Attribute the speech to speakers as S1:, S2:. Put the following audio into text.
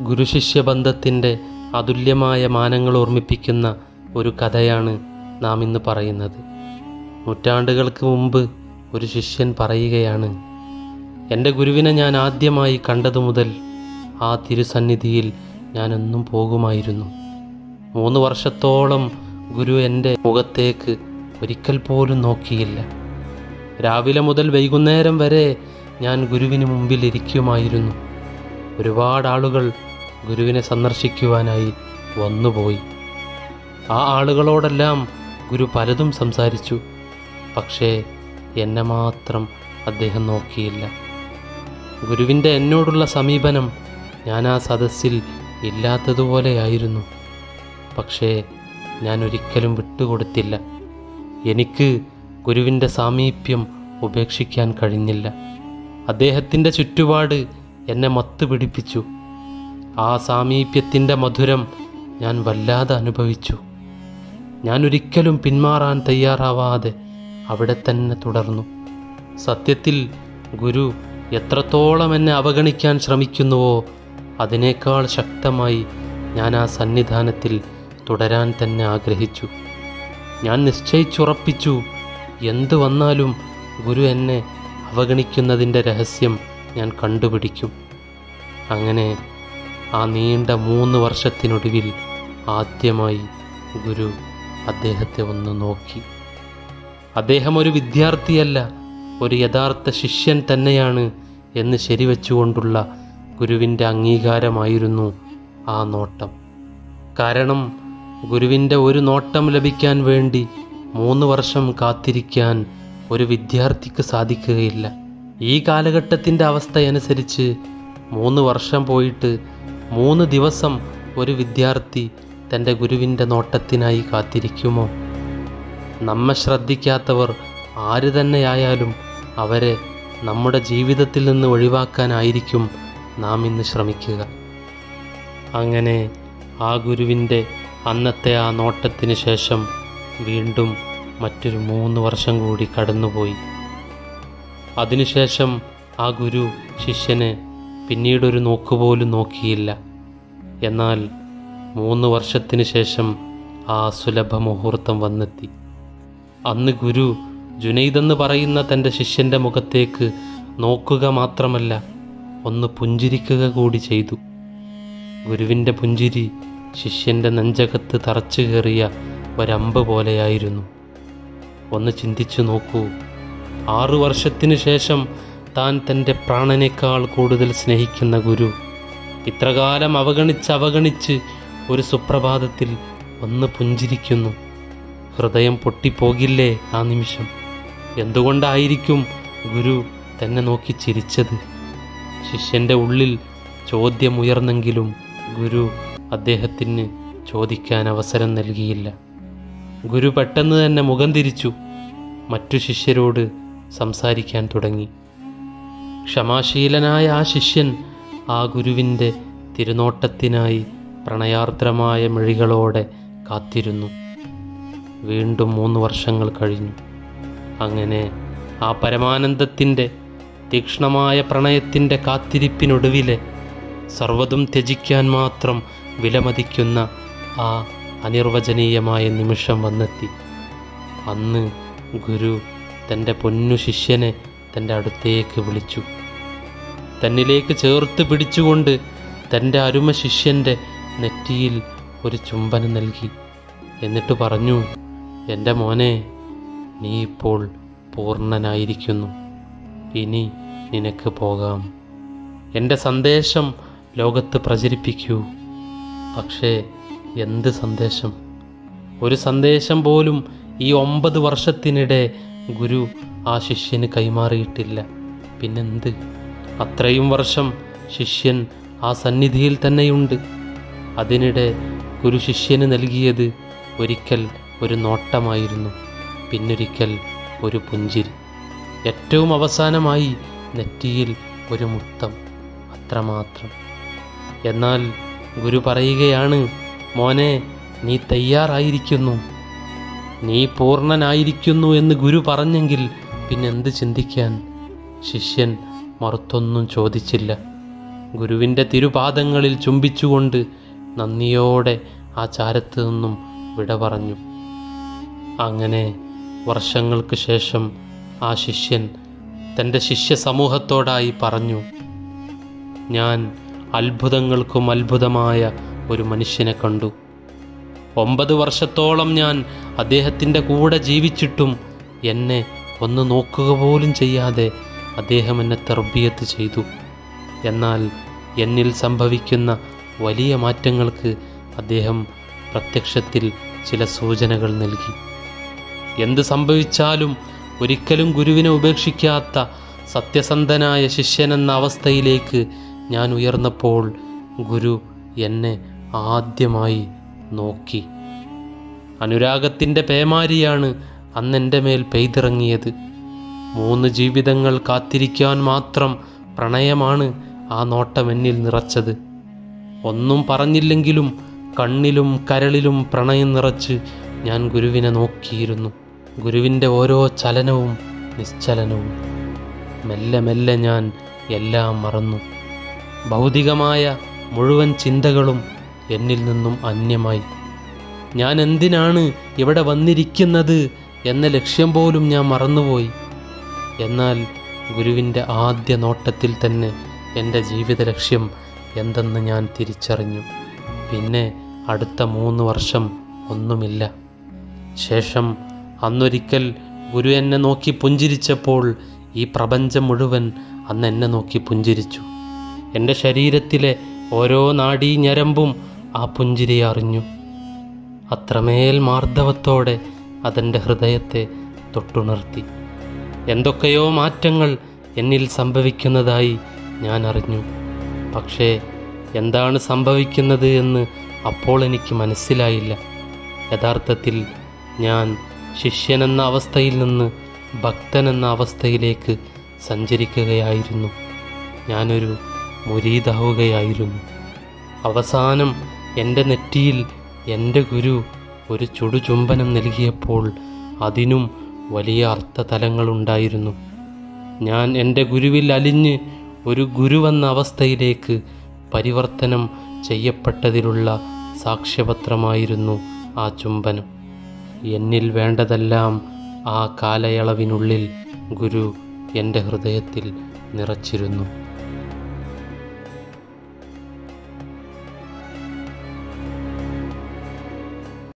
S1: ഗുരുശിഷ്യബന്ധത്തിൻ്റെ അതുല്യമായ മാനങ്ങൾ ഓർമ്മിപ്പിക്കുന്ന ഒരു കഥയാണ് നാം ഇന്ന് പറയുന്നത് നൂറ്റാണ്ടുകൾക്ക് മുമ്പ് ഒരു ശിഷ്യൻ പറയുകയാണ് എൻ്റെ ഗുരുവിനെ ഞാൻ ആദ്യമായി കണ്ടതു മുതൽ ആ തിരുസന്നിധിയിൽ ഞാനെന്നും പോകുമായിരുന്നു മൂന്ന് വർഷത്തോളം ഗുരു എൻ്റെ മുഖത്തേക്ക് ഒരിക്കൽ പോലും നോക്കിയില്ല രാവിലെ മുതൽ വൈകുന്നേരം വരെ ഞാൻ ഗുരുവിന് മുമ്പിൽ ഇരിക്കുമായിരുന്നു ഒരുപാട് ആളുകൾ ഗുരുവിനെ സന്ദർശിക്കുവാനായി വന്നുപോയി ആ ആളുകളോടെല്ലാം ഗുരു പലതും സംസാരിച്ചു പക്ഷേ എന്നെ മാത്രം അദ്ദേഹം നോക്കിയില്ല ഗുരുവിൻ്റെ എന്നോടുള്ള സമീപനം ഞാൻ ആ സദസ്സിൽ ഇല്ലാത്തതുപോലെയായിരുന്നു പക്ഷേ ഞാൻ ഒരിക്കലും വിട്ടുകൊടുത്തില്ല എനിക്ക് ഗുരുവിൻ്റെ സാമീപ്യം ഉപേക്ഷിക്കാൻ കഴിഞ്ഞില്ല അദ്ദേഹത്തിൻ്റെ ചുറ്റുപാട് എന്നെ മത്ത് പിടിപ്പിച്ചു ആ സാമീപ്യത്തിൻ്റെ മധുരം ഞാൻ വല്ലാതെ അനുഭവിച്ചു ഞാൻ ഒരിക്കലും പിന്മാറാൻ തയ്യാറാവാതെ അവിടെ തന്നെ തുടർന്നു സത്യത്തിൽ ഗുരു എത്രത്തോളം എന്നെ അവഗണിക്കാൻ ശ്രമിക്കുന്നുവോ അതിനേക്കാൾ ശക്തമായി ഞാൻ ആ സന്നിധാനത്തിൽ തുടരാൻ തന്നെ ആഗ്രഹിച്ചു ഞാൻ നിശ്ചയിച്ചുറപ്പിച്ചു എന്തു വന്നാലും ഗുരു എന്നെ അവഗണിക്കുന്നതിൻ്റെ രഹസ്യം ഞാൻ കണ്ടുപിടിക്കും അങ്ങനെ ആ നീണ്ട മൂന്ന് വർഷത്തിനൊടുവിൽ ആദ്യമായി ഗുരു അദ്ദേഹത്തെ ഒന്ന് നോക്കി അദ്ദേഹം ഒരു വിദ്യാർത്ഥിയല്ല ഒരു യഥാർത്ഥ ശിഷ്യൻ തന്നെയാണ് എന്ന് ശരിവെച്ചുകൊണ്ടുള്ള ഗുരുവിൻ്റെ അംഗീകാരമായിരുന്നു ആ നോട്ടം കാരണം ഗുരുവിൻ്റെ ഒരു നോട്ടം ലഭിക്കാൻ വേണ്ടി മൂന്ന് വർഷം കാത്തിരിക്കാൻ ഒരു വിദ്യാർത്ഥിക്ക് സാധിക്കുകയില്ല ഈ കാലഘട്ടത്തിൻ്റെ അവസ്ഥയനുസരിച്ച് മൂന്ന് വർഷം പോയിട്ട് മൂന്ന് ദിവസം ഒരു വിദ്യാർത്ഥി തൻ്റെ ഗുരുവിൻ്റെ നോട്ടത്തിനായി കാത്തിരിക്കുമോ നമ്മെ ശ്രദ്ധിക്കാത്തവർ ആര് തന്നെയായാലും അവരെ നമ്മുടെ ജീവിതത്തിൽ നിന്ന് ഒഴിവാക്കാനായിരിക്കും നാം ഇന്ന് ശ്രമിക്കുക അങ്ങനെ ആ ഗുരുവിൻ്റെ അന്നത്തെ ആ നോട്ടത്തിന് ശേഷം വീണ്ടും മറ്റൊരു മൂന്ന് വർഷം കൂടി കടന്നുപോയി അതിനുശേഷം ആ ഗുരു ശിഷ്യനെ പിന്നീടൊരു നോക്കുപോലും നോക്കിയില്ല എന്നാൽ മൂന്ന് വർഷത്തിന് ശേഷം ആ സുലഭ മുഹൂർത്തം വന്നെത്തി അന്ന് ഗുരു ജുനൈദെന്ന് പറയുന്ന തൻ്റെ ശിഷ്യൻ്റെ മുഖത്തേക്ക് നോക്കുക മാത്രമല്ല ഒന്ന് പുഞ്ചിരിക്കുക കൂടി ചെയ്തു ഗുരുവിൻ്റെ പുഞ്ചിരി ശിഷ്യൻ്റെ നെഞ്ചകത്ത് തറച്ചു കയറിയ ഒരമ്പ് പോലെയായിരുന്നു ഒന്ന് ചിന്തിച്ചു നോക്കൂ ആറു വർഷത്തിനു ശേഷം താൻ തൻ്റെ പ്രാണനേക്കാൾ കൂടുതൽ സ്നേഹിക്കുന്ന ഗുരു ഇത്രകാലം അവഗണിച്ച് അവഗണിച്ച് ഒരു സുപ്രഭാതത്തിൽ ഒന്ന് പുഞ്ചിരിക്കുന്നു ഹൃദയം പൊട്ടിപ്പോകില്ലേ ആ നിമിഷം എന്തുകൊണ്ടായിരിക്കും ഗുരു തന്നെ നോക്കി ചിരിച്ചത് ശിഷ്യൻ്റെ ഉള്ളിൽ ചോദ്യമുയർന്നെങ്കിലും ഗുരു അദ്ദേഹത്തിന് ചോദിക്കാൻ അവസരം നൽകിയില്ല ഗുരു പെട്ടെന്ന് തന്നെ മുഖം തിരിച്ചു മറ്റു ശിഷ്യരോട് സംസാരിക്കാൻ തുടങ്ങി ക്ഷമാശീലനായ ആ ശിഷ്യൻ ആ ഗുരുവിൻ്റെ തിരുനോട്ടത്തിനായി പ്രണയാർദ്രമായ മിഴികളോടെ കാത്തിരുന്നു വീണ്ടും മൂന്ന് വർഷങ്ങൾ കഴിഞ്ഞു അങ്ങനെ ആ പരമാനന്ദത്തിൻ്റെ തീക്ഷ്ണമായ പ്രണയത്തിൻ്റെ കാത്തിരിപ്പിനൊടുവിലെ സർവ്വതും ത്യജിക്കാൻ മാത്രം വിലമതിക്കുന്ന ആ അനിർവചനീയമായ നിമിഷം വന്നെത്തി അന്ന് ഗുരു തൻ്റെ പൊന്നു ശിഷ്യനെ തൻ്റെ അടുത്തേക്ക് വിളിച്ചു തന്നിലേക്ക് ചേർത്ത് പിടിച്ചുകൊണ്ട് തൻ്റെ അരുമ ശിഷ്യൻ്റെ നെറ്റിയിൽ ഒരു ചുംബനം നൽകി എന്നിട്ട് പറഞ്ഞു എൻ്റെ മോനെ നീ ഇപ്പോൾ പൂർണ്ണനായിരിക്കുന്നു ഇനി നിനക്ക് പോകാം എൻ്റെ സന്ദേശം ലോകത്ത് പ്രചരിപ്പിക്കൂ പക്ഷേ എന്ത് സന്ദേശം ഒരു സന്ദേശം പോലും ഈ ഒമ്പത് വർഷത്തിനിടെ ഗുരു ആ ശിഷ്യന് കൈമാറിയിട്ടില്ല പിന്നെന്ത് അത്രയും വർഷം ശിഷ്യൻ ആ സന്നിധിയിൽ തന്നെയുണ്ട് അതിനിടെ ഗുരു ശിഷ്യന് നൽകിയത് ഒരിക്കൽ ഒരു നോട്ടമായിരുന്നു പിന്നൊരിക്കൽ ഒരു പുഞ്ചിരി ഏറ്റവും അവസാനമായി നെറ്റിയിൽ ഒരു മുത്തം അത്രമാത്രം എന്നാൽ ഗുരു പറയുകയാണ് മോനെ നീ തയ്യാറായിരിക്കുന്നു നീ പൂർണ്ണനായിരിക്കുന്നു എന്ന് ഗുരു പറഞ്ഞെങ്കിൽ പിന്നെന്ത് ചിന്തിക്കാൻ ശിഷ്യൻ മറുത്തൊന്നും ചോദിച്ചില്ല ഗുരുവിൻ്റെ തിരുപാദങ്ങളിൽ ചുംബിച്ചുകൊണ്ട് നന്ദിയോടെ ആ ചാരത്ത് നിന്നും വിട പറഞ്ഞു അങ്ങനെ വർഷങ്ങൾക്ക് ശേഷം ആ ശിഷ്യൻ തൻ്റെ ശിഷ്യ സമൂഹത്തോടായി പറഞ്ഞു ഞാൻ അത്ഭുതങ്ങൾക്കും അത്ഭുതമായ ഒരു മനുഷ്യനെ കണ്ടു ഒമ്പത് വർഷത്തോളം ഞാൻ അദ്ദേഹത്തിൻ്റെ കൂടെ ജീവിച്ചിട്ടും എന്നെ ഒന്ന് നോക്കുക പോലും ചെയ്യാതെ അദ്ദേഹം എന്നെ തെർബിയത്ത് ചെയ്തു എന്നാൽ എന്നിൽ സംഭവിക്കുന്ന വലിയ മാറ്റങ്ങൾക്ക് അദ്ദേഹം പ്രത്യക്ഷത്തിൽ ചില സൂചനകൾ നൽകി എന്ത് സംഭവിച്ചാലും ഒരിക്കലും ഗുരുവിനെ ഉപേക്ഷിക്കാത്ത സത്യസന്ധനായ ശിഷ്യനെന്ന അവസ്ഥയിലേക്ക് ഞാൻ ഉയർന്നപ്പോൾ ഗുരു എന്നെ ആദ്യമായി നോക്കി അനുരാഗത്തിൻ്റെ പേമാരിയാണ് അന്നെൻ്റെ മേൽ പെയ്തിറങ്ങിയത് മൂന്ന് ജീവിതങ്ങൾ കാത്തിരിക്കാൻ മാത്രം പ്രണയമാണ് ആ നോട്ടം എന്നിൽ നിറച്ചത് ഒന്നും പറഞ്ഞില്ലെങ്കിലും കണ്ണിലും കരളിലും പ്രണയം നിറച്ച് ഞാൻ ഗുരുവിനെ നോക്കിയിരുന്നു ഗുരുവിൻ്റെ ഓരോ ചലനവും നിശ്ചലനവും മെല്ലെ മെല്ലെ ഞാൻ എല്ലാം മറന്നു ഭൗതികമായ മുഴുവൻ ചിന്തകളും എന്നിൽ നിന്നും അന്യമായി ഞാൻ എന്തിനാണ് ഇവിടെ വന്നിരിക്കുന്നത് എന്ന ലക്ഷ്യം പോലും ഞാൻ മറന്നുപോയി എന്നാൽ ഗുരുവിൻ്റെ ആദ്യ നോട്ടത്തിൽ തന്നെ എൻ്റെ ജീവിത ലക്ഷ്യം എന്തെന്ന് ഞാൻ തിരിച്ചറിഞ്ഞു പിന്നെ അടുത്ത മൂന്ന് വർഷം ഒന്നുമില്ല ശേഷം അന്നൊരിക്കൽ ഗുരു എന്നെ നോക്കി പുഞ്ചിരിച്ചപ്പോൾ ഈ പ്രപഞ്ചം മുഴുവൻ അന്ന് എന്നെ നോക്കി പുഞ്ചിരിച്ചു എൻ്റെ ശരീരത്തിലെ ഓരോ നാഡീ ഞരമ്പും ആ പുഞ്ചിരി അറിഞ്ഞു അത്രമേൽ മാർദ്ദവത്തോടെ അതെൻ്റെ ഹൃദയത്തെ തൊട്ടുണർത്തി എന്തൊക്കെയോ മാറ്റങ്ങൾ എന്നിൽ സംഭവിക്കുന്നതായി ഞാൻ അറിഞ്ഞു പക്ഷേ എന്താണ് സംഭവിക്കുന്നത് എന്ന് അപ്പോൾ എനിക്ക് മനസ്സിലായില്ല യഥാർത്ഥത്തിൽ ഞാൻ ശിഷ്യനെന്ന അവസ്ഥയിൽ നിന്ന് ഭക്തനെന്ന അവസ്ഥയിലേക്ക് സഞ്ചരിക്കുകയായിരുന്നു ഞാനൊരു മുരീതാവുകയായിരുന്നു അവസാനം എൻ്റെ നെറ്റിയിൽ എൻ്റെ ഗുരു ഒരു ചുടുചുംബനം നൽകിയപ്പോൾ അതിനും വലിയ അർത്ഥതലങ്ങളുണ്ടായിരുന്നു ഞാൻ എൻ്റെ ഗുരുവിൽ അലിഞ്ഞ് ഒരു ഗുരുവെന്ന അവസ്ഥയിലേക്ക് പരിവർത്തനം ചെയ്യപ്പെട്ടതിലുള്ള സാക്ഷ്യപത്രമായിരുന്നു ആ ചുംബനം എന്നിൽ വേണ്ടതെല്ലാം ആ കാലയളവിനുള്ളിൽ ഗുരു എൻ്റെ ഹൃദയത്തിൽ നിറച്ചിരുന്നു